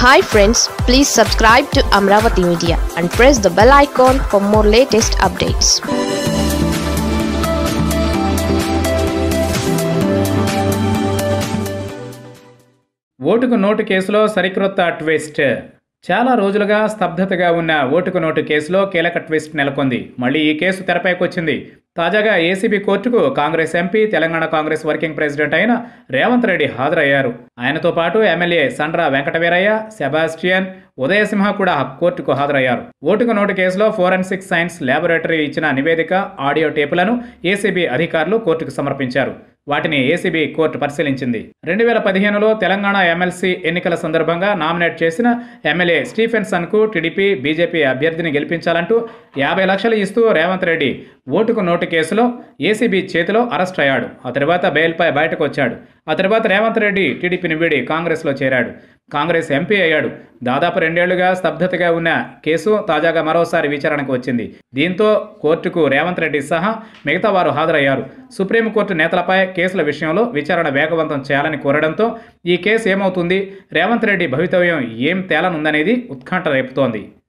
hi friends please subscribe to Amaravati media and press the bell icon for more latest updates ఓటుకు note కేసులో సరికొత్త twist చాలా రోజులుగా స్తబ్దతగా ఉన్న ఓటుకు నోటు కేసులో కీలక ట్విస్ట్ నెలకొంది మళ్ళీ ఈ కేసు తెరపైకి వచ్చింది తాజాగా ఏసీబీ కోర్టుకు Congress MP Telangana Congress working president అయిన రేవంత్ రెడ్డి హాజరయ్యారు ఆయనతో పాటు ఎమ్మెల్యే సండ్ర వెంకటవీరయ్య సెబాస్టియన్ ఉదయసింహ కూడా కోర్టుకు హాజరయ్యారు ఓటుకు నోటు కేసులో ఫోరెన్సిక్ సైన్స్ ల్యాబొరేటరీ ఇచ్చిన నివేదిక ఆడియో టేపులను ఏసీబీ అధికారులు కోర్టుకు సమర్పించారు వాటిని ఏసీబీ కోర్టు పరిశీలించింది రెండు వేల పదిహేనులో తెలంగాణ ఎమ్మెల్సీ ఎన్నికల సందర్భంగా నామినేట్ చేసిన ఎమ్మెల్యే స్టీఫెన్సన్కు టీడీపీ బీజేపీ అభ్యర్థిని గెలిపించాలంటూ యాభై లక్షలు ఇస్తూ రేవంత్ రెడ్డి ఓటుకు నోటు కేసులో ఏసీబీ చేతిలో అరెస్ట్ అయ్యాడు ఆ తర్వాత బెయిల్పై బయటకు వచ్చాడు ఆ తర్వాత రేవంత్ రెడ్డి టీడీపీని వీడి కాంగ్రెస్లో చేరాడు కాంగ్రెస్ ఎంపీ అయ్యాడు దాదాపు రెండేళ్లుగా స్తబ్దతగా ఉన్న కేసు తాజాగా మరోసారి విచారణకు వచ్చింది దీంతో కోర్టుకు రేవంత్ రెడ్డి సహా మిగతా వారు హాజరయ్యారు సుప్రీంకోర్టు నేతలపై కేసుల విషయంలో విచారణ వేగవంతం చేయాలని కోరడంతో ఈ కేసు ఏమవుతుంది రేవంత్ రెడ్డి భవితవ్యం ఏం తేలనుందనేది ఉత్కంఠ రేపుతోంది